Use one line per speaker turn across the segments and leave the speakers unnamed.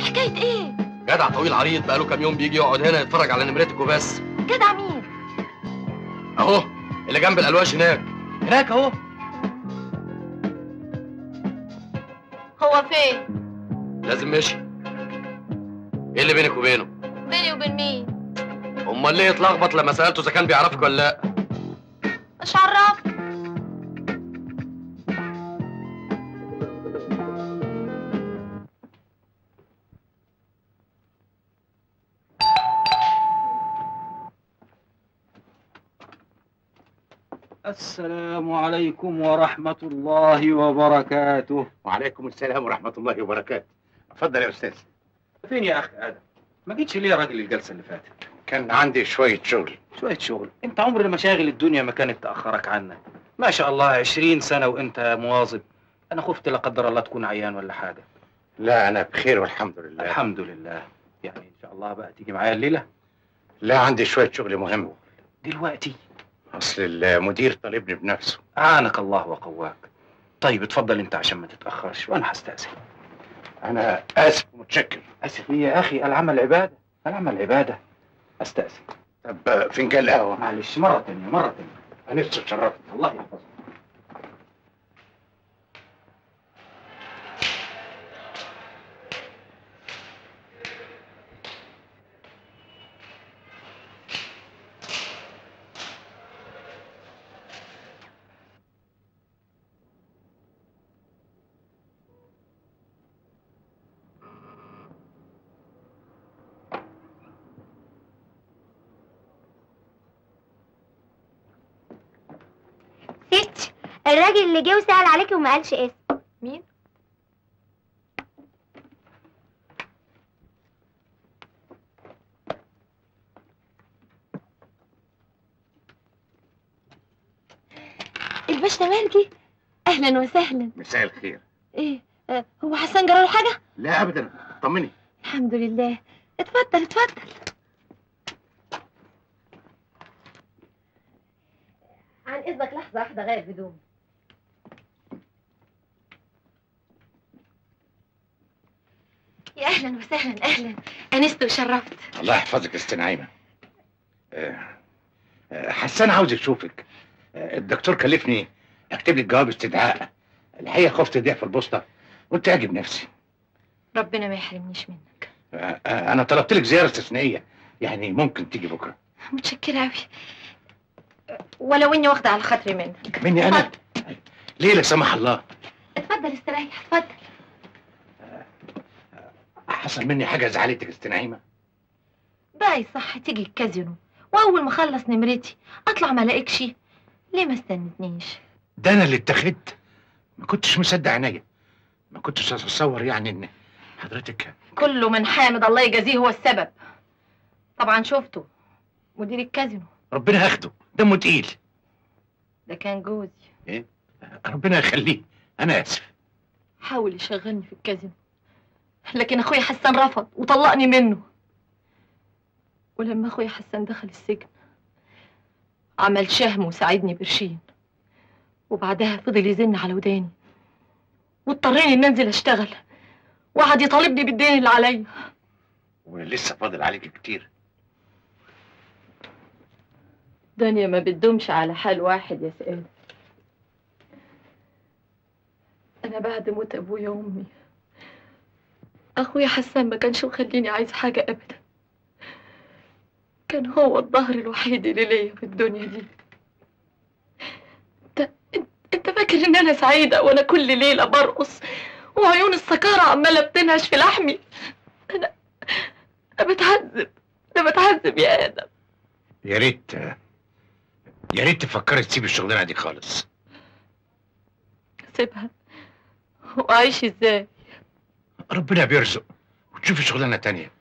حكايه ايه
جدع طويل عريض بقاله كام يوم بيجي يقعد هنا يتفرج على نمرتك وبس
جدع مين
اهو اللي جنب الالواش هناك هناك اهو
هو فين
لازم مشي ايه اللي بينك وبينه
بيني وبين مين
امال ليه اتلخبط لما سالته اذا كان بيعرفك ولا لا
مش عرفت
السلام عليكم ورحمة الله وبركاته
وعليكم السلام ورحمة الله وبركاته اتفضل يا أستاذ
فين يا أخ آدم؟ ما جيتش ليه يا راجل الجلسة اللي فاتت؟
كان عندي شوية شغل
شوية شغل أنت عمر مشاغل الدنيا ما كانت تأخرك عنك ما شاء الله عشرين سنة وأنت مواظب أنا خفت لا قدر الله تكون عيان ولا حاجة
لا أنا بخير والحمد لله
الحمد لله يعني إن شاء الله بقى تيجي معايا الليلة
لا عندي شوية شغل مهم
دلوقتي
أصل المدير طالبني بنفسه
أعانك الله وقواك طيب اتفضل أنت عشان ما تتأخرش وأنا هستأذن
أنا آسف ومتشكر
آسف إيه يا أخي العمل عبادة العمل عبادة أستأذن
طب فنجان قهوة
معلش مرة تانية مرة تانية
أنا نفسي اتشرفت
الله يحفظك
ستي الراجل اللي جه وسأل عليكي وما قالش اسم
مين الباشا مالكي اهلا وسهلا
مساء الخير
ايه آه، هو حسن جرى له حاجه
لا أبدا طمني
الحمد لله اتفضل اتفضل عن اذنك لحظه واحده غير هدوم يا اهلا وسهلا اهلا انست وشرفت
الله يحفظك يا ست نعيمة آه، آه، حسان عاوز يشوفك آه، الدكتور كلفني اكتب لك جواب استدعاء الحقيقة خفت اضيع في البوسطة قلت اجي بنفسي
ربنا ما يحرمنيش منك
آه، آه، انا طلبت لك زيارة استثنائية يعني ممكن تيجي بكرة
متشكره قوي ولو اني واخده على خاطري منك
مني انا ليه لا سمح الله
اتفضل استريح اتفضل
حصل مني حاجة زعلتك يا ست نعيمة
بقى صح تيجي الكازينو واول ما اخلص نمرتي اطلع ما الاقيكش ليه ما استنتنيش
ده انا اللي اتخذت ما كنتش مصدق عينيا ما كنتش اتصور يعني ان حضرتك
كله من حامد الله يجازيه هو السبب طبعا شفته مدير الكازينو
ربنا ياخده دمه تقيل
ده كان جوزي
ربنا يخليه انا اسف
حاول يشغلني في الكازينو لكن اخويا حسان رفض وطلقني منه ولما اخويا حسان دخل السجن عمل شهم وساعدني برشين وبعدها فضل يزن على وداني واضطريني ان انزل اشتغل وقعد يطالبني بالدين اللي عليا
ولسه فاضل عليك كتير
دنيا ما بتدومش على حال واحد يا سئال انا بعد موت ابويا وامي اخويا حسان ما كانش مخليني عايز حاجه ابدا كان هو الظهر الوحيد اللي ليا في الدنيا دي انت انت فاكر ان انا سعيده وانا كل ليله برقص وعيون السكاره عماله بتنهش في لحمي انا انا بتعذب انا بتعذب يا ادم
يا ريت يا ريت تفكري تسيبي الشغلانه دي خالص
سيبها واعيش ازاي
ربنا بيرزق وتشوفي شغلانه تانية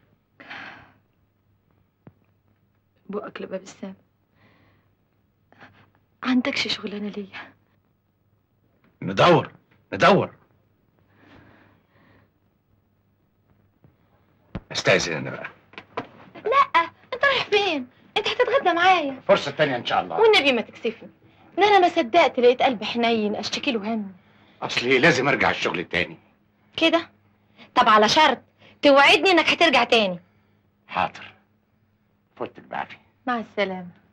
بقك لباب السما عندكش شغلانه ليا
ندور ندور استاذن انا بقى
لا انت رايح فين انت هتتغدى معايا
فرصه تانية ان شاء الله
والنبي ما تكسفني ده انا ما صدقت لقيت قلبي حنين اشتكي له همي
اصلي لازم ارجع الشغل تاني
كده طب على شرط
توعدني انك هترجع تاني
حاضر فوتك بعافيه
مع السلامة